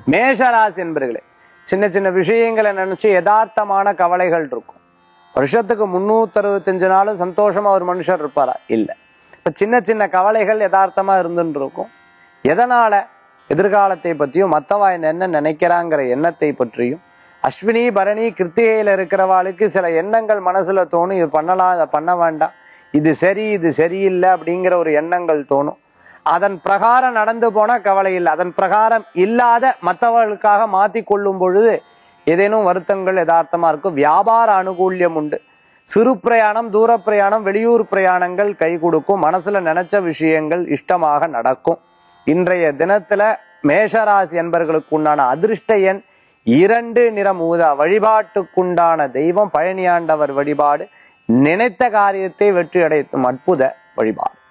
மேஷராசி என்பர்களே சின்ன சின்ன விஷயங்களை நினைச்சு யதார்த்தமான கவலைகள் இருக்கும் வருஷத்துக்கு முன்னூத்தி அறுபத்தஞ்சு நாளும் சந்தோஷமா ஒரு மனுஷர் இருப்பாரா இல்ல இப்ப சின்ன சின்ன கவலைகள் யதார்த்தமா இருந்துட்டு இருக்கும் எதனால எதிர்காலத்தை பற்றியும் மத்தவா என்ன நினைக்கிறாங்கிற எண்ணத்தை பற்றியும் அஸ்வினி பரணி கிருத்திகையில இருக்கிறவாளுக்கு சில எண்ணங்கள் மனசுல தோணும் இது பண்ணலாம் இதை பண்ண வேண்டாம் இது சரி இது சரியில்லை அப்படிங்கிற ஒரு எண்ணங்கள் தோணும் அதன் பிரகாரம் நடந்து போனா கவலை இல்லை அதன் பிரகாரம் இல்லாத மற்றவர்களுக்காக மாத்தி கொள்ளும் பொழுது ஏதேனும் வருத்தங்கள் யதார்த்தமா இருக்கும் வியாபார அனுகூல்யம் உண்டு சிறு பிரயாணம் தூர பிரயாணம் வெளியூர் பிரயாணங்கள் கை கொடுக்கும் மனசுல நினைச்ச விஷயங்கள் இஷ்டமாக நடக்கும் இன்றைய தினத்துல மேஷராசி என்பர்களுக்கு உண்டான அதிர்ஷ்ட எண் இரண்டு நிறம் ஊதா வழிபாட்டுக்குண்டான தெய்வம் பழனியாண்டவர் வழிபாடு நினைத்த காரியத்தை வெற்றி அடைத்தும் அற்புத வழிபாடு